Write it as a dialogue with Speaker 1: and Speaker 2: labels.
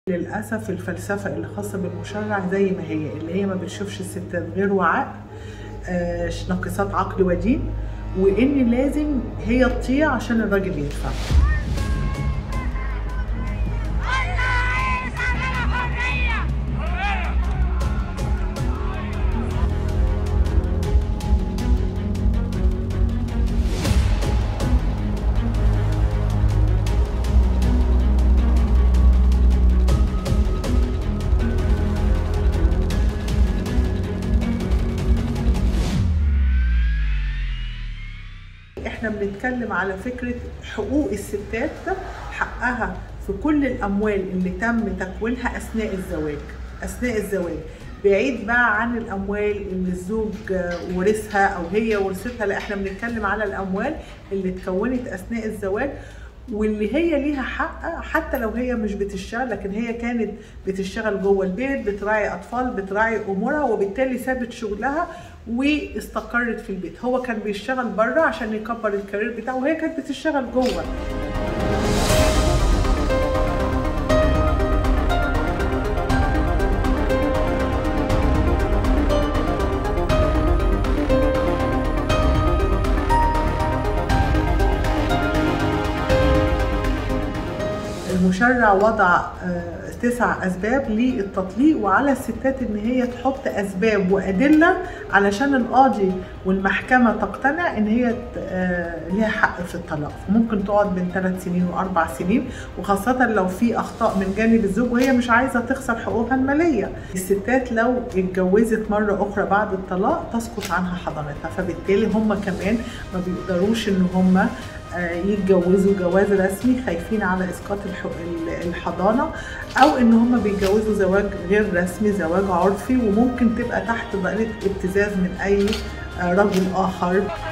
Speaker 1: للأسف الفلسفة اللي خاصة بالمشرع زي ما هي اللي هي ما بتشوفش الستات غير وعاء آه، ناقصات عقل ودين وإن لازم هي تطيع عشان الراجل يدفع احنا بنتكلم على فكرة حقوق الستات حقها في كل الأموال اللي تم تكوينها أثناء الزواج أثناء الزواج بعيد بقى عن الأموال اللي الزوج ورثها أو هي ورثتها لا احنا بنتكلم على الأموال اللي اتكونت أثناء الزواج واللي هي ليها حق حتى لو هي مش بتشتغل لكن هي كانت بتشتغل جوه البيت بتراعي اطفال بتراعي امورها وبالتالي سابت شغلها واستقرت في البيت هو كان بيشتغل بره عشان يكبر الكارير بتاعه وهي كانت بتشتغل جوه المشرع وضع تسع اسباب للتطليق وعلى الستات ان هي تحط اسباب وادله علشان القاضي والمحكمه تقتنع ان هي ليها حق في الطلاق ممكن تقعد بين ثلاث سنين واربع سنين وخاصه لو في اخطاء من جانب الزوج وهي مش عايزه تخسر حقوقها الماليه الستات لو اتجوزت مره اخرى بعد الطلاق تسقط عنها حضانتها فبالتالي هم كمان ما بيقدروش ان هم يتجوزوا جواز رسمي خايفين على اسقاط الحضانه او ان هم بيتجوزوا زواج غير رسمي زواج عرفي وممكن تبقى تحت ضريبه ابتزاز من اي رجل اخر